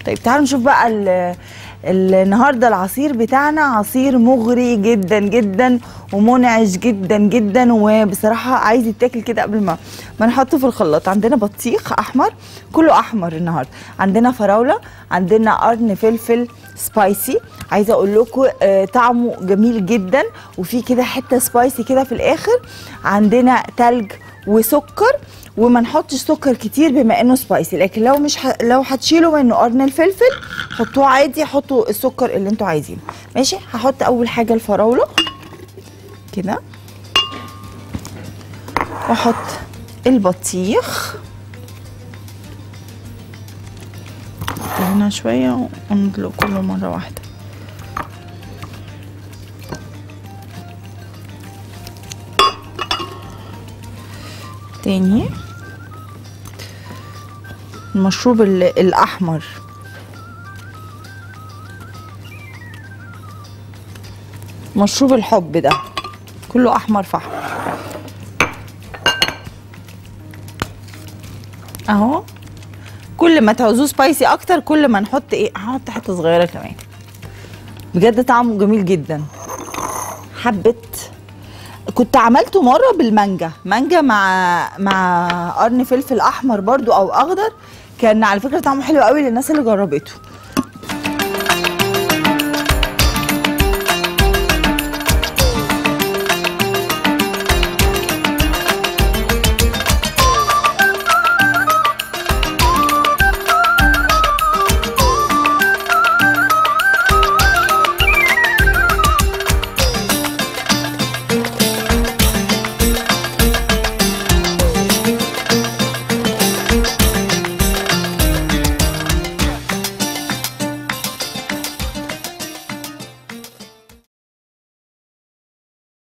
طيب تعالوا نشوف بقى ال- النهارده العصير بتاعنا عصير مغري جدا جدا ومنعش جدا جدا وبصراحه عايز يتاكل كده قبل ما ما نحطه في الخلاط عندنا بطيخ احمر كله احمر النهارده عندنا فراوله عندنا قرن فلفل سبايسي عايزه اقول لكم آه طعمه جميل جدا وفي كده حته سبايسي كده في الاخر عندنا تلج وسكر وما نحطش سكر كتير بما انه سبايسي لكن لو مش ح... لو هتشيلوا منه قرن الفلفل حطوه عادي حطوا السكر اللي انتوا عايزينه ماشي هحط اول حاجه الفراوله كده واحط البطيخ هنا شويه ونطلق كله مره واحده تاني المشروب ال- الأحمر مشروب الحب ده كله أحمر في أحمر أهو كل ما تعوزوه سبايسي أكتر كل ما نحط إيه هحط حتة صغيرة كمان بجد طعمه جميل جدا حبة كنت عملته مره بالمانجا مانجا مع مع قرن فلفل احمر برضو او اخضر كان على فكره طعمه حلو قوي للناس اللي جربته